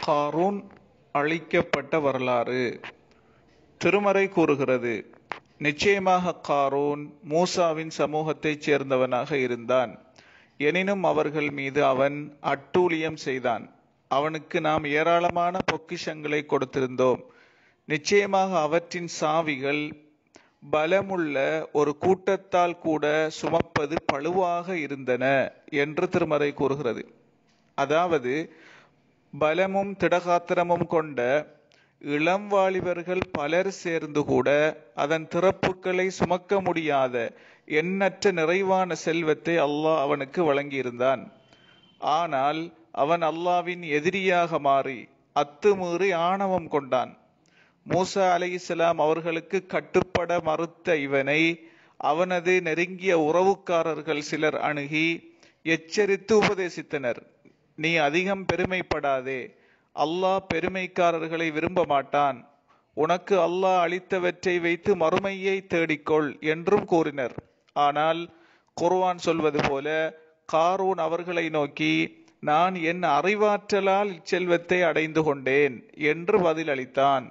காரூன் அழிக்கப்பட்ட வரலாறு திருமறை கூறுகிறது நிச்சயமாக காரூன் மூசாவின் சமூகத்தைச் சேர்ந்தவனாக இருந்தான் எனினும் அவர்கள் மீது அவன் அட்டூழியம் செய்தான் அவனுக்கு நாம் ஏராளமான பொக்கிஷங்களை கொடுத்திருந்தோம் நிச்சயமாக அவற்றின் சாவிகள் பலமுள்ள ஒரு கூட்டத்தால் கூட சுமப்பது பழுவாக இருந்தன என்று திருமறை கூறுகிறது அதாவது பலமும் திடகாத்திரமும் கொண்ட இளம் வாலிபர்கள் பலர் சேர்ந்து கூட அதன் திறப்புகளை சுமக்க முடியாத எண்ணற்ற நிறைவான செல்வத்தை அல்லாஹ் அவனுக்கு வழங்கியிருந்தான் ஆனால் அவன் அல்லாவின் எதிரியாக மாறி அத்துமீறி ஆணவம் கொண்டான் மூசா அலைஹிஸ்ஸலாம் அவர்களுக்கு கட்டுப்பட மறுத்த இவனை அவனது நெருங்கிய உறவுக்காரர்கள் சிலர் அணுகி எச்சரித்து உபதேசித்தனர் நீ அதிகம் பெருமைப்படாதே அல்லாஹ் பெருமைக்காரர்களை விரும்ப மாட்டான் உனக்கு அல்லாஹ் அளித்தவற்றை வைத்து மறுமையை தேடிக்கொள் என்றும் கூறினர் ஆனால் குர்ஆன் சொல்வது போல காரூன் அவர்களை நோக்கி நான் என் அறிவாற்றலால் இச்செல்வத்தை அடைந்து கொண்டேன் என்று பதிலளித்தான்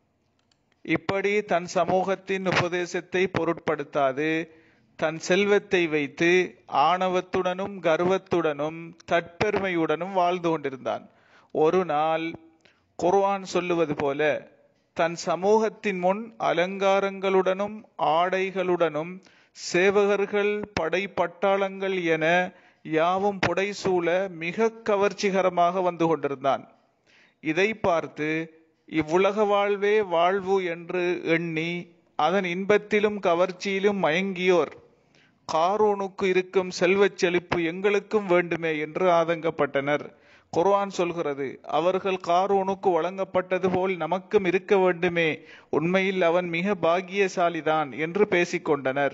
இப்படி தன் சமூகத்தின் உபதேசத்தை பொருட்படுத்தாது தன் செல்வத்தை வைத்து ஆணவத்துடனும் கர்வத்துடனும் தற்பெருமையுடனும் வாழ்ந்து கொண்டிருந்தான் ஒரு நாள் குர்ஆன் சொல்லுவது போல தன் சமூகத்தின் முன் அலங்காரங்களுடனும் ஆடைகளுடனும் சேவகர்கள் படை பட்டாளங்கள் என யாவும் புடைசூழ மிக கவர்ச்சிகரமாக வந்து கொண்டிருந்தான் இதை பார்த்து இவ்வுலக வாழ்வே வாழ்வு என்று எண்ணி அதன் இன்பத்திலும் கவர்ச்சியிலும் மயங்கியோர் காரூனுக்கு இருக்கும் செல்வச் செழிப்பு எங்களுக்கும் வேண்டுமே என்று ஆதங்கப்பட்டனர் குர்ஆன் சொல்கிறது அவர்கள் காரூனுக்கு வழங்கப்பட்டது போல் நமக்கும் இருக்க வேண்டுமே உண்மையில் அவன் மிக பாக்கியசாலிதான் என்று பேசிக்கொண்டனர்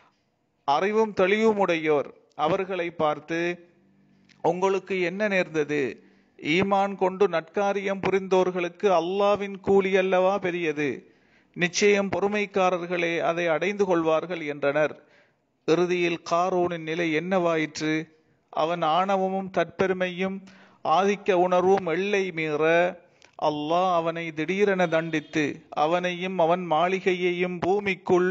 அறிவும் தெளிவும் உடையோர் அவர்களை பார்த்து உங்களுக்கு என்ன நேர்ந்தது ஈமான் கொண்டு நட்காரியம் புரிந்தோர்களுக்கு அல்லாவின் கூலி அல்லவா பெரியது நிச்சயம் பொறுமைக்காரர்களே அதை அடைந்து கொள்வார்கள் என்றனர் இறுதியில் காரூனின் நிலை என்னவாயிற்று அவன் ஆணவமும் தற்பெருமையும் ஆதிக்க உணர்வும் எல்லை மீற அல்லாஹ் அவனை திடீரென தண்டித்து அவனையும் அவன் மாளிகையையும் பூமிக்குள்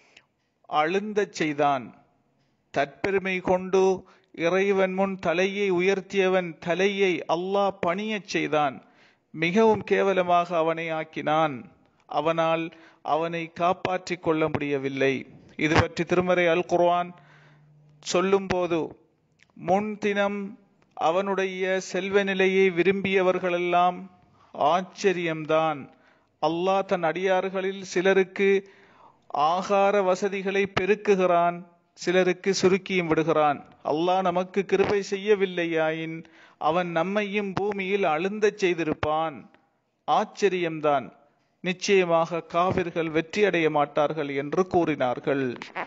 அழுந்தச் செய்தான் தற்பெருமை கொண்டு இறைவன் முன் தலையை உயர்த்தியவன் தலையை அல்லாஹ் பணியச் செய்தான் மிகவும் கேவலமாக அவனை ஆக்கினான் அவனால் அவனை காப்பாற்றிக் கொள்ள முடியவில்லை இது பற்றி திருமறை அல் குர்ஆன் சொல்லும்போது முன் தினம் அவனுடைய செல்வ நிலையை விரும்பியவர்களெல்லாம் ஆச்சரியம்தான் அல்லாஹ் தன் அடியார்களில் சிலருக்கு ஆகார வசதிகளை பெருக்குகிறான் சிலருக்கு சுருக்கியும் விடுகிறான் அல்லாஹ் நமக்கு கிருபை செய்யவில்லையாயின் அவன் நம்மையும் பூமியில் அழுந்தச் செய்திருப்பான் ஆச்சரியம்தான் நிச்சயமாக காவிர்கள் வெற்றியடைய மாட்டார்கள் என்று கூறினார்கள்